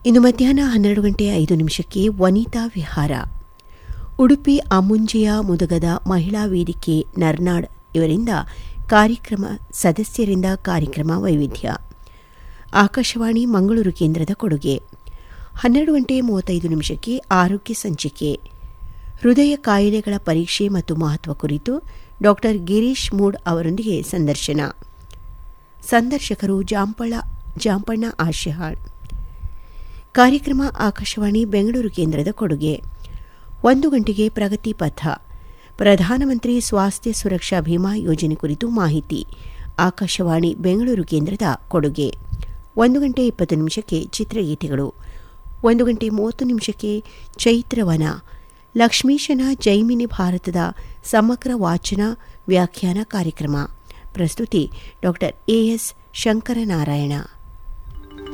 ಇನ್ನು ಮಧ್ಯಾಹ್ನ ಹನ್ನೆರಡು ಗಂಟೆ ಐದು ನಿಮಿಷಕ್ಕೆ ವನಿತಾ ವಿಹಾರ ಉಡುಪಿ ಅಮುಂಜೆಯ ಮುದಗದ ಮಹಿಳಾ ವೇದಿಕೆ ನರ್ನಾಡ್ ಇವರಿಂದ ಕಾರ್ಯಕ್ರಮ ಸದಸ್ಯರಿಂದ ಕಾರ್ಯಕ್ರಮ ವೈವಿಧ್ಯ ಆಕಾಶವಾಣಿ ಮಂಗಳೂರು ಕೇಂದ್ರದ ಕೊಡುಗೆ ಹನ್ನೆರಡು ಗಂಟೆ ಮೂವತ್ತೈದು ನಿಮಿಷಕ್ಕೆ ಆರೋಗ್ಯ ಸಂಚಿಕೆ ಹೃದಯ ಕಾಯಿಲೆಗಳ ಪರೀಕ್ಷೆ ಮತ್ತು ಮಹತ್ವ ಕುರಿತು ಡಾಕ್ಟರ್ ಗಿರೀಶ್ ಮೂಡ್ ಅವರೊಂದಿಗೆ ಸಂದರ್ಶನ ಸಂದರ್ಶಕರು ಜಾಂಪಳ ಜಾಂಪಣ್ಣ ಆಶಿಹಾಳ್ ಕಾರ್ಯಕ್ರಮ ಆಕಾಶವಾಣಿ ಬೆಂಗಳೂರು ಕೇಂದ್ರದ ಕೊಡುಗೆ ಒಂದು ಗಂಟೆಗೆ ಪ್ರಗತಿ ಪಥ ಪ್ರಧಾನಮಂತ್ರಿ ಸ್ವಾಸ್ಥ್ಯ ಸುರಕ್ಷಾ ಭೀಮಾ ಯೋಜನೆ ಕುರಿತು ಮಾಹಿತಿ ಆಕಾಶವಾಣಿ ಬೆಂಗಳೂರು ಕೇಂದ್ರದ ಕೊಡುಗೆ ಒಂದು ಗಂಟೆ ಇಪ್ಪತ್ತು ನಿಮಿಷಕ್ಕೆ ಚಿತ್ರಗೀತೆಗಳು ಒಂದು ಗಂಟೆ ಮೂವತ್ತು ನಿಮಿಷಕ್ಕೆ ಚೈತ್ರವನ ಲಕ್ಷ್ಮೀಶನ ಜೈಮಿನಿ ಭಾರತದ ಸಮಗ್ರ ವಾಚನ ವ್ಯಾಖ್ಯಾನ ಕಾರ್ಯಕ್ರಮ ಪ್ರಸ್ತುತಿ ಡಾಕ್ಟರ್ ಎಎಸ್ ಶಂಕರನಾರಾಯಣ